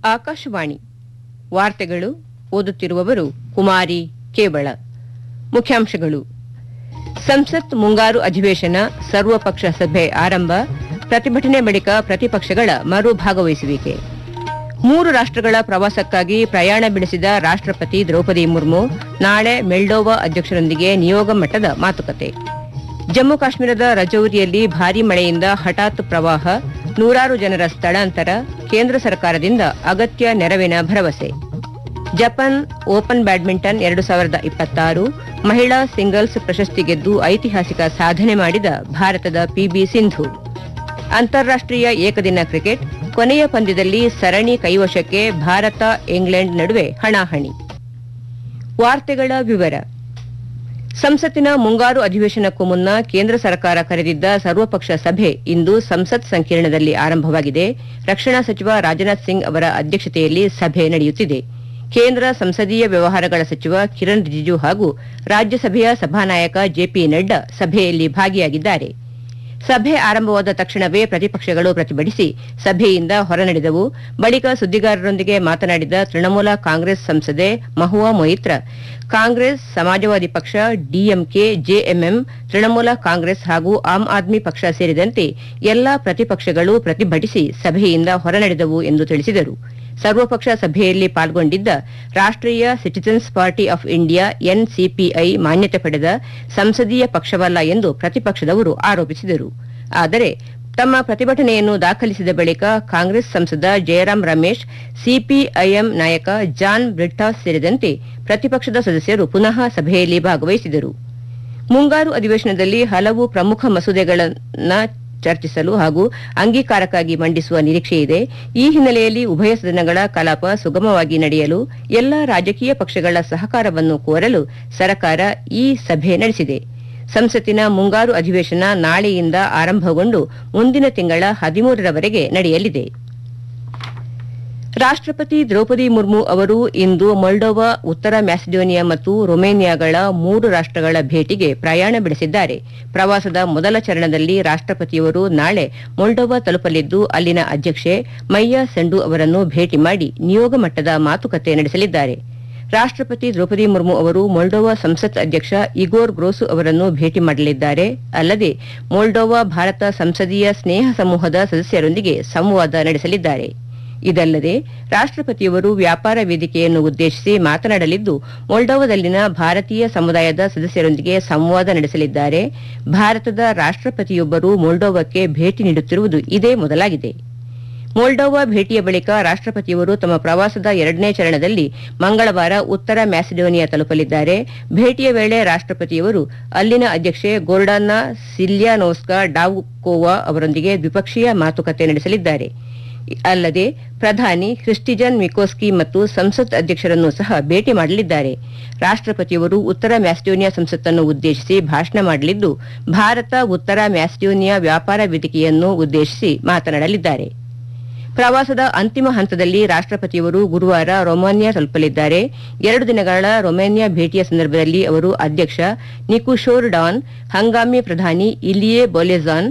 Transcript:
ಆಕಾಶವಾಣಿ ವಾರ್ತೆಗಳು ಓದುತ್ತಿರುವವರು ಕುಮಾರಿ ಕೇವಳ ಮುಖ್ಯಾಂಶಗಳು ಸಂಸತ್ ಮುಂಗಾರು ಅಧಿವೇಶನ ಸರ್ವಪಕ್ಷ ಸಭೆ ಆರಂಭ ಪ್ರತಿಭಟನೆ ಬಳಿಕ ಪ್ರತಿಪಕ್ಷಗಳ ಮರು ಭಾಗವಹಿಸುವಿಕೆ ಮೂರು ರಾಷ್ಟ್ರಗಳ ಪ್ರವಾಸಕ್ಕಾಗಿ ಪ್ರಯಾಣ ಬೆಳೆಸಿದ ರಾಷ್ಟ್ರಪತಿ ದ್ರೌಪದಿ ಮುರ್ಮು ನಾಳೆ ಮೆಲ್ಡೋವಾ ಅಧ್ಯಕ್ಷರೊಂದಿಗೆ ನಿಯೋಗ ಮಟ್ಟದ ಮಾತುಕತೆ ಜಮ್ಮು ಕಾಶ್ಮೀರದ ರಜೌರಿಯಲ್ಲಿ ಭಾರೀ ಮಳೆಯಿಂದ ಹಠಾತ್ ಪ್ರವಾಹ ನೂರಾರು ಜನರ ಸ್ಥಳಾಂತರ ಕೇಂದ್ರ ಸರ್ಕಾರದಿಂದ ಅಗತ್ಯ ನೆರವಿನ ಭರವಸೆ ಜಪಾನ್ ಓಪನ್ ಬ್ಯಾಡ್ಮಿಂಟನ್ ಎರಡು ಸಾವಿರದ ಇಪ್ಪತ್ತಾರು ಮಹಿಳಾ ಸಿಂಗಲ್ಸ್ ಪ್ರಶಸ್ತಿ ಗೆದ್ದು ಐತಿಹಾಸಿಕ ಸಾಧನೆ ಮಾಡಿದ ಭಾರತದ ಪಿಬಿ ಸಿಂಧು ಅಂತಾರಾಷ್ಟೀಯ ಏಕದಿನ ಕ್ರಿಕೆಟ್ ಕೊನೆಯ ಪಂದ್ಯದಲ್ಲಿ ಸರಣಿ ಕೈವಶಕ್ಕೆ ಭಾರತ ಇಂಗ್ಲೆಂಡ್ ನಡುವೆ ಹಣಾಹಣಿ ವಾರ್ತೆಗಳ ವಿವರ ಸಂಸತ್ತಿನ ಮುಂಗಾರು ಅಧಿವೇಶನಕ್ಕೂ ಮುನ್ನ ಕೇಂದ್ರ ಸರ್ಕಾರ ಕರೆದಿದ್ದ ಸರ್ವಪಕ್ಷ ಸಭೆ ಇಂದು ಸಂಸತ್ ಸಂಕೀರ್ಣದಲ್ಲಿ ಆರಂಭವಾಗಿದೆ ರಕ್ಷಣಾ ಸಚಿವ ರಾಜನಾಥ್ ಸಿಂಗ್ ಅವರ ಅಧ್ಯಕ್ಷತೆಯಲ್ಲಿ ಸಭೆ ನಡೆಯುತ್ತಿದೆ ಕೇಂದ್ರ ಸಂಸದೀಯ ವ್ಯವಹಾರಗಳ ಸಚಿವ ಕಿರಣ್ ರಿಜಿಜು ಹಾಗೂ ರಾಜ್ಯಸಭೆಯ ಸಭಾನಾಯಕ ಜೆಪಿ ನಡ್ಡಾ ಸಭೆಯಲ್ಲಿ ಭಾಗಿಯಾಗಿದ್ದಾರೆ ಸಭೆ ಆರಂಭವಾದ ತಕ್ಷಣವೇ ಪ್ರತಿಪಕ್ಷಗಳು ಪ್ರತಿಭಟಿಸಿ ಸಭೆಯಿಂದ ಹೊರನಡೆದವು ಬಳಿಕ ಸುದ್ದಿಗಾರರೊಂದಿಗೆ ಮಾತನಾಡಿದ ತೃಣಮೂಲ ಕಾಂಗ್ರೆಸ್ ಸಂಸದೆ ಮಹುವಾ ಮೊಯಿತ್ರ ಕಾಂಗ್ರೆಸ್ ಸಮಾಜವಾದಿ ಪಕ್ಷ ಡಿಎಂಕೆ ಜೆಎಂಎಂ ತೃಣಮೂಲ ಕಾಂಗ್ರೆಸ್ ಹಾಗೂ ಆಮ್ ಆದ್ಮಿ ಪಕ್ಷ ಸೇರಿದಂತೆ ಎಲ್ಲಾ ಪ್ರತಿಪಕ್ಷಗಳು ಪ್ರತಿಭಟಿಸಿ ಸಭೆಯಿಂದ ಹೊರನಡೆದವು ಎಂದು ತಿಳಿಸಿದರು ಸರ್ವಪಕ್ಷ ಸಭೆಯಲ್ಲಿ ಪಾಲ್ಗೊಂಡಿದ್ದ ರಾಷ್ಟ್ರೀಯ citizens party of India NCPI ಮಾನ್ಯತೆ ಪಡೆದ ಸಂಸದೀಯ ಪಕ್ಷವಲ್ಲ ಎಂದು ಪ್ರತಿಪಕ್ಷದವರು ಆರೋಪಿಸಿದರು ಆದರೆ ತಮ್ಮ ಪ್ರತಿಭಟನೆಯನ್ನು ದಾಖಲಿಸಿದ ಬಳಿಕ ಕಾಂಗ್ರೆಸ್ ಸಂಸದ ಜಯರಾಂ ರಮೇಶ್ ಸಿಪಿಐಎಂ ನಾಯಕ ಜಾನ್ ಬ್ರಿಟ್ಟಾಸ್ ಸೇರಿದಂತೆ ಪ್ರತಿಪಕ್ಷದ ಸದಸ್ಯರು ಪುನಃ ಸಭೆಯಲ್ಲಿ ಭಾಗವಹಿಸಿದರು ಮುಂಗಾರು ಅಧಿವೇಶನದಲ್ಲಿ ಹಲವು ಪ್ರಮುಖ ಮಸೂದೆಗಳನ್ನು ಚರ್ಚಿಸಲು ಹಾಗೂ ಅಂಗೀಕಾರಕ್ಕಾಗಿ ಮಂಡಿಸುವ ನಿರೀಕ್ಷೆಯಿದೆ ಈ ಹಿನ್ನೆಲೆಯಲ್ಲಿ ಉಭಯ ಸದನಗಳ ಕಲಾಪ ಸುಗಮವಾಗಿ ನಡೆಯಲು ಎಲ್ಲಾ ರಾಜಕೀಯ ಪಕ್ಷಗಳ ಸಹಕಾರವನ್ನು ಕೋರಲು ಸರ್ಕಾರ ಈ ಸಭೆ ನಡೆಸಿದೆ ಸಂಸತ್ತಿನ ಮುಂಗಾರು ಅಧಿವೇಶನ ನಾಳೆಯಿಂದ ಆರಂಭಗೊಂಡು ಮುಂದಿನ ತಿಂಗಳ ಹದಿಮೂರರವರೆಗೆ ನಡೆಯಲಿದೆ ರಾಷ್ಟ್ರಪತಿ ದ್ರೌಪದಿ ಮುರ್ಮು ಅವರು ಇಂದು ಮೊಲ್ಡೋವಾ ಉತ್ತರ ಮ್ಯಾಸಿಡೋನಿಯಾ ಮತ್ತು ರೊಮೇನಿಯಾಗಳ ಮೂರು ರಾಷ್ಟ್ರಗಳ ಭೇಟಿಗೆ ಪ್ರಯಾಣ ಬೆಳೆಸಿದ್ದಾರೆ ಪ್ರವಾಸದ ಮೊದಲ ಚರಣದಲ್ಲಿ ರಾಷ್ಟ್ರಪತಿಯವರು ನಾಳೆ ಮೊಲ್ಡೋವಾ ತಲುಪಲಿದ್ದು ಅಲ್ಲಿನ ಅಧ್ಯಕ್ಷೆ ಮಯ್ಯಾ ಸೆಂಡು ಅವರನ್ನು ಭೇಟಿ ಮಾಡಿ ನಿಯೋಗ ಮಟ್ಟದ ಮಾತುಕತೆ ನಡೆಸಲಿದ್ದಾರೆ ರಾಷ್ಟ್ರಪತಿ ದ್ರೌಪದಿ ಮುರ್ಮು ಅವರು ಮೊಲ್ಡೋವಾ ಸಂಸತ್ ಅಧ್ಯಕ್ಷ ಇಗೋರ್ ಗ್ರೋಸು ಅವರನ್ನು ಭೇಟಿ ಮಾಡಲಿದ್ದಾರೆ ಅಲ್ಲದೆ ಮೊಲ್ಡೋವಾ ಭಾರತ ಸಂಸದೀಯ ಸ್ನೇಹ ಸಮೂಹದ ಸದಸ್ಯರೊಂದಿಗೆ ಸಂವಾದ ನಡೆಸಲಿದ್ದಾರೆ ಇದಲ್ಲದೆ ರಾಷ್ಟ್ರಪತಿಯವರು ವ್ಯಾಪಾರ ವೇದಿಕೆಯನ್ನು ಉದ್ದೇಶಿಸಿ ಮಾತನಾಡಲಿದ್ದು ಮೊಲ್ಡೋವಾದಲ್ಲಿನ ಭಾರತೀಯ ಸಮುದಾಯದ ಸದಸ್ಯರೊಂದಿಗೆ ಸಂವಾದ ನಡೆಸಲಿದ್ದಾರೆ ಭಾರತದ ರಾಷ್ಟ್ರಪತಿಯೊಬ್ಬರು ಮೊಲ್ಡೋವಾಕ್ಕೆ ಭೇಟಿ ನೀಡುತ್ತಿರುವುದು ಇದೇ ಮೊದಲಾಗಿದೆ ಮೊಲ್ಡೋವಾ ಭೇಟಿಯ ಬಳಿಕ ರಾಷ್ಟ್ರಪತಿಯವರು ತಮ್ಮ ಪ್ರವಾಸದ ಎರಡನೇ ಚರಣದಲ್ಲಿ ಮಂಗಳವಾರ ಉತ್ತರ ಮ್ಯಾಸಿಡೋನಿಯಾ ತಲುಪಲಿದ್ದಾರೆ ಭೇಟಿಯ ವೇಳೆ ರಾಷ್ಟ್ರಪತಿಯವರು ಅಲ್ಲಿನ ಅಧ್ಯಕ್ಷೆ ಗೋರ್ಡಾನ್ನ ಸಿಲ್ಯಾನೋಸ್ಕಾ ಡಾವುಕೋವಾ ಅವರೊಂದಿಗೆ ದ್ವಿಪಕ್ಷೀಯ ಮಾತುಕತೆ ನಡೆಸಲಿದ್ದಾರೆ ಅಲ್ಲದೆ ಪ್ರಧಾನಿ ಕ್ರಿಸ್ಟಿಜನ್ ಮಿಕೋಸ್ಕಿ ಮತ್ತು ಸಂಸತ್ ಅಧ್ಯಕ್ಷರನ್ನು ಸಹ ಭೇಟಿ ಮಾಡಲಿದ್ದಾರೆ ರಾಷ್ಟ್ರಪತಿಯವರು ಉತ್ತರ ಮ್ಯಾಸಿಡೋನಿಯಾ ಸಂಸತ್ತನ್ನು ಉದ್ದೇಶಿಸಿ ಭಾಷಣ ಮಾಡಲಿದ್ದು ಭಾರತ ಉತ್ತರ ಮ್ಯಾಸಿಡೋನಿಯಾ ವ್ಯಾಪಾರ ವೇದಿಕೆಯನ್ನು ಉದ್ದೇಶಿಸಿ ಮಾತನಾಡಲಿದ್ದಾರೆ ಪ್ರವಾಸದ ಅಂತಿಮ ಹಂತದಲ್ಲಿ ರಾಷ್ಟ್ರಪತಿಯವರು ಗುರುವಾರ ರೊಮಾನಿಯಾ ತಲುಪಲಿದ್ದಾರೆ ಎರಡು ದಿನಗಳ ರೊಮೇನಿಯಾ ಭೇಟಿಯ ಸಂದರ್ಭದಲ್ಲಿ ಅವರು ಅಧ್ಯಕ್ಷ ನಿಕುಶೋರ್ ಡಾನ್ ಹಂಗಾಮಿ ಪ್ರಧಾನಿ ಇಲಿಯೇ ಬೊಲೆಜಾನ್